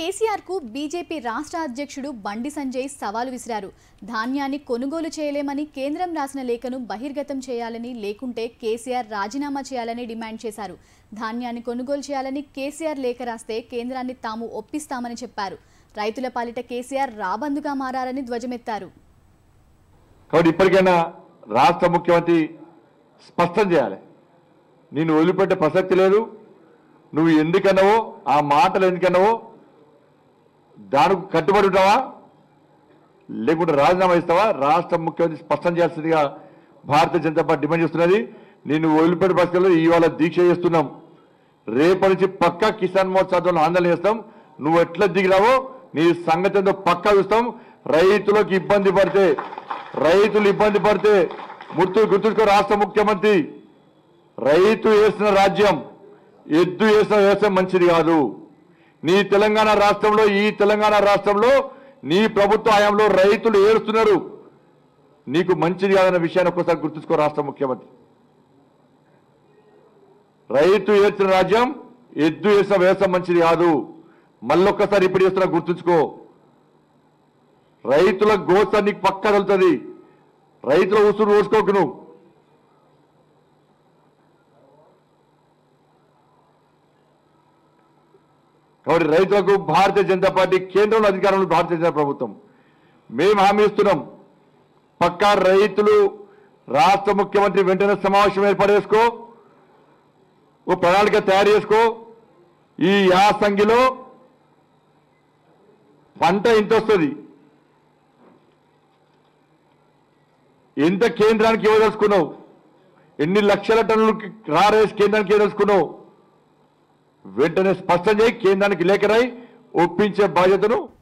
కేసీఆర్ కు బీజేపీ రాష్ట్ర అధ్యక్షుడు బండి సంజయ్ సవాలు విసిరారు ధాన్యాన్ని కొనుగోలు చేయలేమని కేంద్రం రాసిన లేఖను బహిర్గతం చేయాలని లేకుంటే కేసీఆర్ రాజీనామా చేయాలని డిమాండ్ చేశారు ధాన్యాన్ని కొనుగోలు చేయాలని కేసీఆర్ లేఖ రాస్తే కేంద్రాన్ని తాము ఒప్పిస్తామని చెప్పారు రైతుల పాలిట కేసీఆర్ రాబందుగా మారారని ధ్వజమెత్తారు కాబట్టి ఇప్పటికైనా రాష్ట్ర ముఖ్యమంత్రి స్పష్టం చేయాలి నేను వదిలిపెట్టే ప్రసక్తి లేదు నువ్వు ఎందుకన్నావో ఆ మాటలు ఎందుకన్నావో దానికి కట్టుబడి ఉంటావా లేకుంటే రాజీనామా ఇస్తావా రాష్ట్ర ముఖ్యమంత్రి స్పష్టం చేయాల్సిందిగా భారతీయ జనతా పార్టీ డిమాండ్ చేస్తున్నది నేను వదిలిపెట్టే పరిస్థితుల్లో ఇవాళ దీక్ష చేస్తున్నాం రేపటి నుంచి పక్కా కిసాన్ మహోత్సవంలో ఆందోళన చేస్తాం నువ్వు ఎట్లా దిగిరావో నీ సంగతి ఏందో పక్కా చూస్తాం రైతులకు ఇబ్బంది పడితే రైతులు ఇబ్బంది పడితే గుర్తు గుర్తుంచుకో రాష్ట్ర ముఖ్యమంత్రి రైతు వేసిన రాజ్యం ఎద్దు వేసిన వ్యవసాయం మంచిది కాదు నీ తెలంగాణ రాష్ట్రంలో ఈ తెలంగాణ రాష్ట్రంలో నీ ప్రభుత్వ హయాంలో రైతులు ఏడుస్తున్నారు నీకు మంచిది కాదన్న విషయాన్ని ఒక్కసారి గుర్తుంచుకో రాష్ట్ర ముఖ్యమంత్రి రైతు ఏడ్చిన రాజ్యం ఎద్దు వేసిన వ్యవసాయం మంచిది కాదు మళ్ళొక్కసారి ఇప్పుడు చేస్తున్నా గుర్తుంచుకో రైతుల గోస నీకు పక్క తగులుతుంది రైతుల ఉసురు పోసుకోకు నువ్వు కాబట్టి రైతులకు భారతీయ జనతా పార్టీ కేంద్రంలో అధికారంలో భారతీయ జనతా ప్రభుత్వం మేము హామీ ఇస్తున్నాం పక్కా రైతులు రాష్ట్ర ముఖ్యమంత్రి వెంటనే సమావేశం ఏర్పాటు చేసుకో ఓ ప్రణాళిక తయారు చేసుకో ఈ యాసంగిలో పంట ఇంత వస్తుంది ఎంత కేంద్రానికి ఇవ్వదలుచుకున్నావు ఎన్ని లక్షల టన్నులు రారేసి కేంద్రానికి ఇవ్వదలుచుకున్నావు వెంటనే స్పష్టం చేయి కేంద్రానికి లేఖ రాయి ఒప్పించే బాధ్యతను